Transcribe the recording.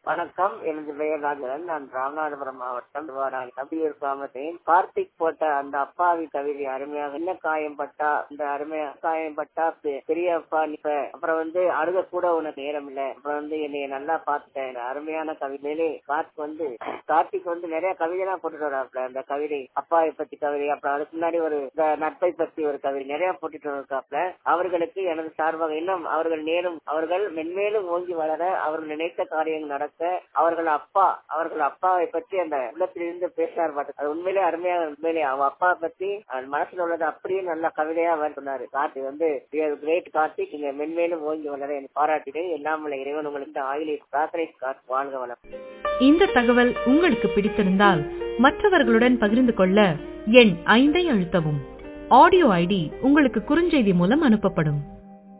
வணக்கம் எனது பெயர் ராஜன் நான் ராமநாதபுரம் மாவட்டம் திருவாரூர் கபியூர் கிராமத்தில் கார்த்திக் போட்ட அந்த அப்பாவி கவிதை அருமையாக என்ன காயம்பட்டா இந்த அருமையா காயம்பட்டா பெ- பெரிய அப்பா நிப்ப அப்புறம் வந்து அழுக கூட உனக்கு நேரம் இல்ல அப்புறம் வந்து என்னைய நல்லா பாத்துட்டேன் இந்த அருமையான கவிதையிலே கார்த்திக் வந்து கார்த்திக் வந்து நிறைய கவிதை எல்லாம் போட்டுட்டு வராப்ல அந்த கவிதை அப்பாவை பத்தி கவிதை அப்புறம் அதுக்கு முன்னாடி ஒரு இந்த நட்பை பத்தி ஒரு கவிதை நிறைய போட்டுட்டு இருக்காப்ல அவர்களுக்கு எனது சார்பாக இன்னும் அவர்கள் நேரும் அவர்கள் மென்மேலும் ஓங்கி வளர அவர்கள் நினைத்த காரியங்கள் நடக்க அவர்கள் அப்பா அவர்கள் அப்பாவை பற்றி அந்த உள்ளத்திலிருந்து பேசினார் பாட்டு அது உண்மையிலே அருமையாக உண்மையிலே அவ அப்பா பத்தி அவன் மனசுல உள்ளது அப்படியே நல்ல கவிதையா அவர் சொன்னாரு கார்த்திக் வந்து கிரேட் கார்த்திக் நீங்க மென்மேலும் ஓங்கி வளர என் பாராட்டினேன் எல்லாம் உள்ள இறைவன் உங்களுக்கு ஆயிலை பிரார்த்தனை காத்து வாழ்க வளம் இந்த தகவல் உங்களுக்கு பிடித்திருந்தால் மற்றவர்களுடன் பகிர்ந்து கொள்ள எண் ஐந்தை அழுத்தவும் ஆடியோ ஐடி உங்களுக்கு குறுஞ்செய்தி மூலம் அனுப்பப்படும்